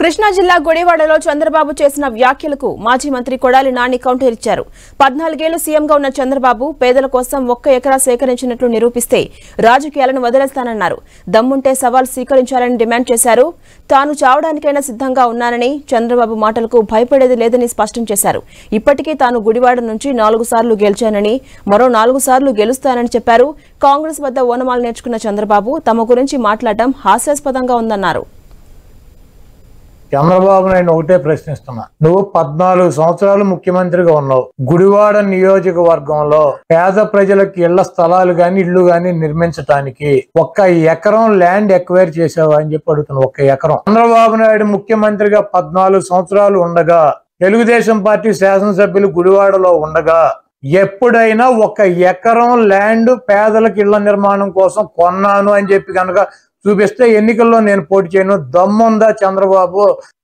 కృష్ణా జిల్లా గుడివాడలో చంద్రబాబు చేసిన వ్యాఖ్యలకు మాజీ మంత్రి కొడాలి నాని కౌంటర్ ఇచ్చారు పద్నాలుగేళ్లు సీఎంగా ఉన్న చంద్రబాబు పేదల కోసం ఒక్క ఎకరా సేకరించినట్లు నిరూపిస్తే రాజకీయాలను వదిలేస్తానన్నారు దమ్ముంటే సవాల్ స్వీకరించాలని డిమాండ్ చేశారు తాను చావడానికైనా సిద్ధంగా ఉన్నానని చంద్రబాబు మాటలకు భయపడేది లేదని స్పష్టం చేశారు ఇప్పటికే తాను గుడివాడ నుంచి నాలుగు సార్లు గెలిచానని మరో నాలుగు సార్లు గెలుస్తానని చెప్పారు కాంగ్రెస్ వద్ద ఓనమాలు నేర్చుకున్న చంద్రబాబు తమ గురించి మాట్లాడటం హాస్యాస్పదంగా ఉందన్నారు చంద్రబాబు నాయుడు ఒకటే ప్రశ్నిస్తున్నా నువ్వు పద్నాలుగు సంవత్సరాలు ముఖ్యమంత్రిగా ఉన్నావు గుడివాడ నియోజకవర్గంలో పేద ప్రజలకు ఇళ్ల స్థలాలు గాని ఇళ్లు గాని నిర్మించటానికి ఒక్క ఎకరం ల్యాండ్ ఎక్వైర్ చేసావా అని చెప్పి అడుగుతున్నా ఒక్క ఎకరం చంద్రబాబు నాయుడు ముఖ్యమంత్రిగా పద్నాలుగు సంవత్సరాలు ఉండగా తెలుగుదేశం పార్టీ శాసనసభ్యులు గుడివాడలో ఉండగా ఎప్పుడైనా ఒక ఎకరం ల్యాండ్ పేదలకు ఇళ్ల నిర్మాణం కోసం కొన్నాను అని చెప్పి కనుక చూపిస్తే ఎన్నికల్లో నేను పోటీ చేయను దమ్ముందా చంద్రబాబు